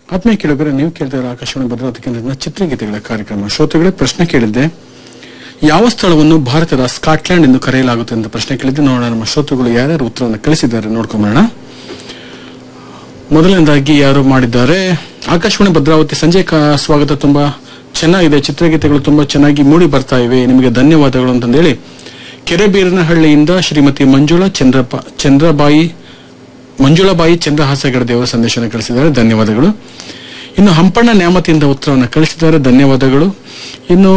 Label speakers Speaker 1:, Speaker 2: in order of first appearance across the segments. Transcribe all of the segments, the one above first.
Speaker 1: ಆತ್ಮೀಯ ಕೇಳಿದ್ರೆ ನೀವು ಕೇಳಿದ್ರೆ ಆಕಾಶವಾಣಿ ಭದ್ರಾವತಿ ಕೇಂದ್ರದ ಚಿತ್ರಗೀತೆಗಳ ಕಾರ್ಯಕ್ರಮ ಶ್ರೋತೃಗಳೇ ಪ್ರಶ್ನೆ ಕೇಳಿದ್ದೆ ಯಾವ ಸ್ಥಳವನ್ನು ಭಾರತದ ಸ್ಕಾಟ್ಲ್ಯಾಂಡ್ ಎಂದು ಕರೆಯಲಾಗುತ್ತೆ ಅಂತ ಪ್ರಶ್ನೆ ಕೇಳಿದ್ದೆ ನೋಡೋಣ ನಮ್ಮ ಶ್ರೋತೃಗಳು ಯಾರ್ಯಾರು ಉತ್ತರವನ್ನು ಕಳಿಸಿದ್ದಾರೆ ನೋಡ್ಕೊಂಬರೋಣ ಮೊದಲನೇದಾಗಿ ಯಾರು ಮಾಡಿದ್ದಾರೆ ಆಕಾಶವಾಣಿ ಭದ್ರಾವತಿ ಸಂಜೆ ಕ- ಸ್ವಾಗತ ತುಂಬಾ ಚೆನ್ನಾಗಿದೆ ಚಿತ್ರಗೀತೆಗಳು ತುಂಬಾ ಚೆನ್ನಾಗಿ ಮೂಡಿ ಬರ್ತಾ ಇವೆ ನಿಮಗೆ ಧನ್ಯವಾದಗಳು ಅಂತಂದೇಳಿ ಕೆರೆಬೀರನಹಳ್ಳಿಯಿಂದ ಶ್ರೀಮತಿ ಮಂಜುಳಾ ಚಂದ್ರಪ್ಪ ಚಂದ್ರಬಾಯಿ ಮಂಜುಳಾಬಾಯಿ ಚಂದ್ರಹಾಸಗಡ ದೇವರ ಸಂದೇಶವನ್ನು ಕಳಿಸಿದ್ದಾರೆ ಧನ್ಯವಾದಗಳು ಇನ್ನು ಹಂಪಣ್ಣ ನ್ಯಾಮತಿಯಿಂದ ಉತ್ತರವನ್ನು ಕಳಿಸಿದ್ದಾರೆ ಧನ್ಯವಾದಗಳು ಇನ್ನು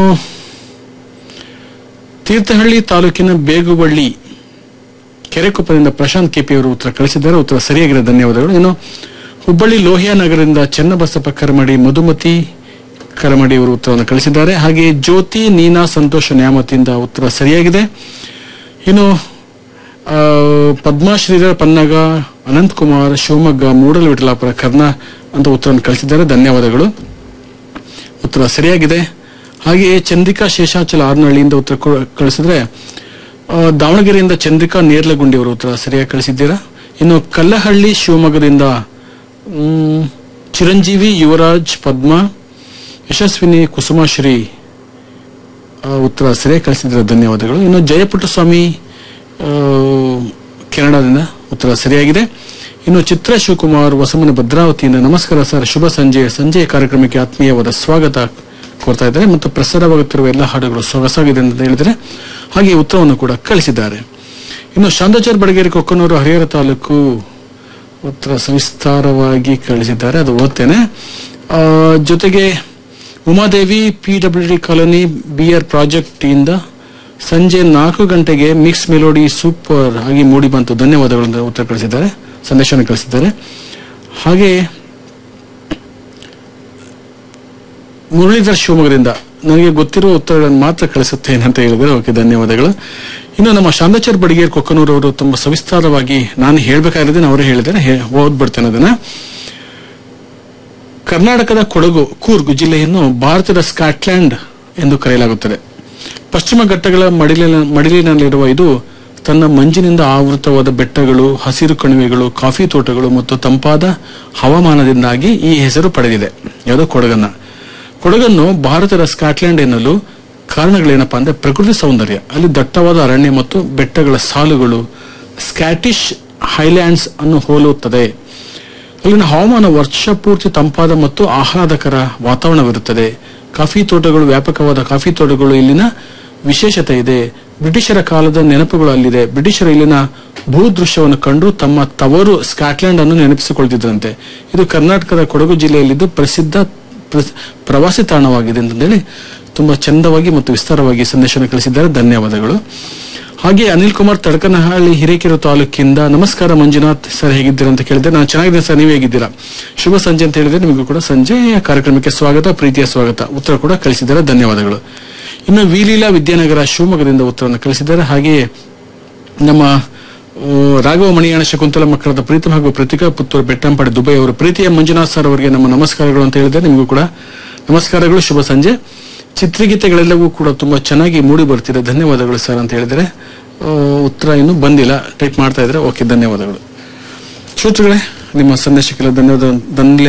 Speaker 1: ತೀರ್ಥಹಳ್ಳಿ ತಾಲೂಕಿನ ಬೇಗುವಳ್ಳಿ ಕೆರೆಕೊಪ್ಪದಿಂದ ಪ್ರಶಾಂತ್ ಕೆಪಿ ಅವರು ಉತ್ತರ ಕಳಿಸಿದ್ದಾರೆ ಉತ್ತರ ಸರಿಯಾಗಿದೆ ಧನ್ಯವಾದಗಳು ಇನ್ನು ಹುಬ್ಬಳ್ಳಿ ಲೋಹಿಯಾ ನಗರದಿಂದ ಚನ್ನಬಸಪ್ಪ ಕರಮಡಿ ಮಧುಮತಿ ಕರಮಡಿ ಅವರು ಉತ್ತರವನ್ನು ಕಳಿಸಿದ್ದಾರೆ ಹಾಗೆ ಜ್ಯೋತಿ ನೀನಾ ಸಂತೋಷ ನ್ಯಾಮತಿಯಿಂದ ಉತ್ತರ ಸರಿಯಾಗಿದೆ ಇನ್ನು ಆ, ಪದ್ಮಾ ಶ್ರೀಧರ ಪನ್ನಗ ಅನಂತ್ ಕುಮಾರ್ ಶಿವಮೊಗ್ಗ ಮೂಡಲ ವಿಠಲಾಪುರ ಕರ್ನಾ ಅಂತ ಉತ್ತರವನ್ನು ಕಳಿಸಿದ್ದಾರೆ ಧನ್ಯವಾದಗಳು ಉತ್ತರ ಸರಿಯಾಗಿದೆ ಹಾಗೆಯೇ ಚಂದ್ರಿಕಾ ಶೇಷಾಚಲ ಆರ್ನಹಳ್ಳಿಯಿಂದ ಉತ್ತರ ಕೊ- ಕಳಿಸಿದ್ರೆ ಆ, ದಾವಣಗೆರೆಯಿಂದ ಚಂದ್ರಿಕಾ ನೇರ್ಲಗುಂಡಿ ಅವರು ಉತ್ತರ ಸರಿಯಾಗಿ ಕಳಿಸಿದ್ದೀರಾ ಇನ್ನು ಕಲ್ಲಹಳ್ಳಿ ಶಿವಮೊಗ್ಗದಿಂದ ಮ್, ಚಿರಂಜೀವಿ ಯುವರಾಜ್ ಪದ್ಮ ಯಶಸ್ವಿನಿ ಕುಸುಮಾಶ್ರೀ ಆ, ಉತ್ತರ ಸರಿಯಾಗಿ ಕಳಿಸಿದ್ರೆ ಧನ್ಯವಾದಗಳು ಇನ್ನು ಜಯಪುಟ್ಟಸ್ವಾಮಿ ಆ, ಕೆನಡಾದಿಂದ ಉತ್ತರ ಸರಿಯಾಗಿದೆ ಇನ್ನು ಚಿತ್ರ ಶಿವಕುಮಾರ್ ಹೊಸಮನ ಭದ್ರಾವತಿಯಿಂದ ನಮಸ್ಕಾರ ಸರ್ ಶುಭ ಸಂಜೆ ಸಂಜೆಯ ಕಾರ್ಯಕ್ರಮಕ್ಕೆ ಆತ್ಮೀಯವಾದ ಸ್ವಾಗತ ಕೋರ್ತಾ ಇದ್ದಾರೆ ಮತ್ತು ಪ್ರಸಾರವಾಗುತ್ತಿರುವ ಎಲ್ಲ ಹಾಡುಗಳು ಸೊಗಸಾಗಿದೆ ಅಂತ ಹೇಳಿದರೆ ಹಾಗೆ ಉತ್ತರವನ್ನು ಕೂಡ ಕಳಿಸಿದ್ದಾರೆ ಇನ್ನು ಶಾಂತಾಚಾರ್ ಬಡಗೇರಿ ಕೊಕ್ಕನೂರು ಹರಿಹರ ತಾಲೂಕು ಉತ್ತರ ಸವಿಸ್ತಾರವಾಗಿ ಕಳಿಸಿದ್ದಾರೆ ಅದು ಓದ್ತೇನೆ ಆ, ಜೊತೆಗೆ Umadevi P W D colony B R project ಇಂದ ಸಂಜೆ ನಾಲ್ಕು ಗಂಟೆಗೆ ಮಿಕ್ಸ್ ಮೆಲೋಡಿ ಸೂಪರ್ ಆಗಿ ಮೂಡಿ ಬಂತು ಧನ್ಯವಾದಗಳು ಅಂತ ಉತ್ತರ ಕಳಿಸಿದ್ದಾರೆ ಸಂದೇಶವನ್ನು ಕಳಿಸಿದ್ದಾರೆ ಹಾಗೆ ಮುರಳೀಧರ್ ಶಿವಮೊಗ್ಗದಿಂದ ನನಗೆ ಗೊತ್ತಿರುವ ಉತ್ತರಗಳನ್ನು ಮಾತ್ರ ಕಳಿಸುತ್ತೇನೆ ಅಂತ ಹೇಳಿದರೆ ಓಕೆ ಧನ್ಯವಾದಗಳು ಇನ್ನು ನಮ್ಮ ಶಾಂತಾಚಾರ್ ಬಡಿಗೇರ್ ಕೊಕ್ಕನೂರು ಅವರು ತುಂಬಾ ಸವಿಸ್ತಾರವಾಗಿ ನಾನು ಹೇಳ್ಬೇಕಾಗಿರೋದನ್ನ ಅವರು ಹೇಳಿದ್ದಾರೆ ಹೇ- ಓದ್ಬಿಡ್ತೇನೆ ಅದನ್ನ ಕರ್ನಾಟಕದ ಕೊಡಗು ಕೂರ್ಗ್ ಜಿಲ್ಲೆಯನ್ನು ಭಾರತದ ಸ್ಕಾಟ್ಲ್ಯಾಂಡ್ ಎಂದು ಕರೆಯಲಾಗುತ್ತದೆ ಪಶ್ಚಿಮ ಘಟ್ಟಗಳ ಮಡಿಲಿನ ಮಡಿಲಿನಲ್ಲಿರುವ ಇದು ತನ್ನ ಮಂಜಿನಿಂದ ಆವೃತವಾದ ಬೆಟ್ಟಗಳು ಹಸಿರು ಕಣಿವೆಗಳು ಕಾಫಿ ತೋಟಗಳು ಮತ್ತು ತಂಪಾದ ಹವಾಮಾನದಿಂದಾಗಿ ಈ ಹೆಸರು ಪಡೆದಿದೆ ಯಾವುದೋ ಕೊಡಗನ್ನ ಕೊಡಗನ್ನು ಭಾರತದ ಸ್ಕಾಟ್ಲ್ಯಾಂಡ್ ಎನ್ನಲು ಕಾರಣಗಳೇನಪ್ಪಾ ಅಂದ್ರೆ ಪ್ರಕೃತಿ ಸೌಂದರ್ಯ ಅಲ್ಲಿ ದಟ್ಟವಾದ ಅರಣ್ಯ ಮತ್ತು ಬೆಟ್ಟಗಳ ಸಾಲುಗಳು ಸ್ಕ್ಯಾಟಿಷ್ ಹೈಲ್ಯಾಂಡ್ಸ್ ಅನ್ನು ಹೋಲುತ್ತದೆ ಅಲ್ಲಿನ ಹವಾಮಾನ ವರ್ಷ ಪೂರ್ತಿ ತಂಪಾದ ಮತ್ತು ಆಹ್ಲಾದಕರ ವಾತಾವರಣವಿರುತ್ತದೆ ಕಾಫಿ ತೋಟಗಳು ವ್ಯಾಪಕವಾದ ಕಾಫಿ ತೋಟಗಳು ಇಲ್ಲಿನ ವಿಶೇಷತೆ ಇದೆ ಬ್ರಿಟಿಷರ ಕಾಲದ ನೆನಪುಗಳು ಅಲ್ಲಿದೆ ಬ್ರಿಟಿಷರು ಇಲ್ಲಿನ ಭೂದೃಶ್ಯವನ್ನು ಕಂಡು ತಮ್ಮ ತವರು ಸ್ಕಾಟ್ಲ್ಯಾಂಡ್ ಅನ್ನು ನೆನಪಿಸಿಕೊಳ್ತಿದ್ರಂತೆ ಇದು ಕರ್ನಾಟಕದ ಕೊಡಗು ಜಿಲ್ಲೆಯಲ್ಲಿದ್ದು ಪ್ರಸಿದ್ಧ ಪ್ರ- ಪ್ರವಾಸಿ ತಾಣವಾಗಿದೆ ಅಂತಂದೇಳಿ ತುಂಬಾ ಚಂದವಾಗಿ ಮತ್ತು ವಿಸ್ತಾರವಾಗಿ ಸಂದೇಶನ ಕಳಿಸಿದ್ದಾರೆ ಧನ್ಯವಾದಗಳು ಹಾಗೆ ಅನಿಲ್ ಕುಮಾರ್ ತಡಕನಹಳ್ಳಿ ಹಿರೇಕೆರೆ ತಾಲೂಕಿಂದ ನಮಸ್ಕಾರ ಮಂಜುನಾಥ್ ಸರ್ ಹೇಗಿದ್ದೀರಾ ಅಂತ ಕೇಳಿದ್ರೆ ನಾನು ಚೆನ್ನಾಗಿದ್ದೀನಿ ಸರ್ ನೀವು ಹೇಗಿದ್ದೀರಾ ಶುಭ ಸಂಜೆ ಅಂತ ಹೇಳಿದ್ರೆ ನಿಮಗೂ ಕೂಡ ಸಂಜೆ ಕಾರ್ಯಕ್ರಮಕ್ಕೆ ಸ್ವಾಗತ ಪ್ರೀತಿಯ ಸ್ವಾಗತ ಉತ್ತರ ಕೂಡ ಕಳಿಸಿದ್ದಾರೆ ಧನ್ಯವಾದಗಳು ಇನ್ನು ವಿಲೀಲಾ ವಿದ್ಯಾನಗರ ಶಿವಮೊಗ್ಗದಿಂದ ಉತ್ತರವನ್ನು ಕಳಿಸಿದ್ದಾರೆ ಹಾಗೆಯೇ ನಮ್ಮ ಆ, ರಾಘವ ಮಣಿಯಾಣ ಶಕುಂತಲ ಮಕ್ಕಳದ ಪ್ರೀತಮ ಹಾಗೂ ಪ್ರತಿಕಾ ಪುತ್ತೂರು ಬೆಟ್ಟಂಪಾಡಿ ದುಬೈ ಅವರು ಪ್ರೀತಿಯ ಮಂಜುನಾಥ್ ಸರ್ ಅವರಿಗೆ ನಮ್ಮ ನಮಸ್ಕಾರಗಳು ಅಂತ ಹೇಳಿದ್ದಾರೆ ನಿಮಗೂ ಕೂಡ ನಮಸ್ಕಾರಗಳು ಶುಭ ಸಂಜೆ ಚಿತ್ರಗೀತೆಗಳೆಲ್ಲವೂ ಕೂಡ ತುಂಬಾ ಚೆನ್ನಾಗಿ ಮೂಡಿ ಬರ್ತಿದೆ ಧನ್ಯವಾದಗಳು ಸರ್ ಅಂತ ಹೇಳಿದರೆ ಆ, ಉತ್ತರ ಇನ್ನು ಬಂದಿಲ್ಲ ಟೈಪ್ ಮಾಡ್ತಾ ಇದ್ರೆ ಓಕೆ ಧನ್ಯವಾದಗಳು ಶ್ರೋತೃಗಳೇ ನಿಮ್ಮ ಸಂದೇಶಕ್ಕೆಲ್ಲ ಧನ್ಯವಾದ ಧನ್ಯ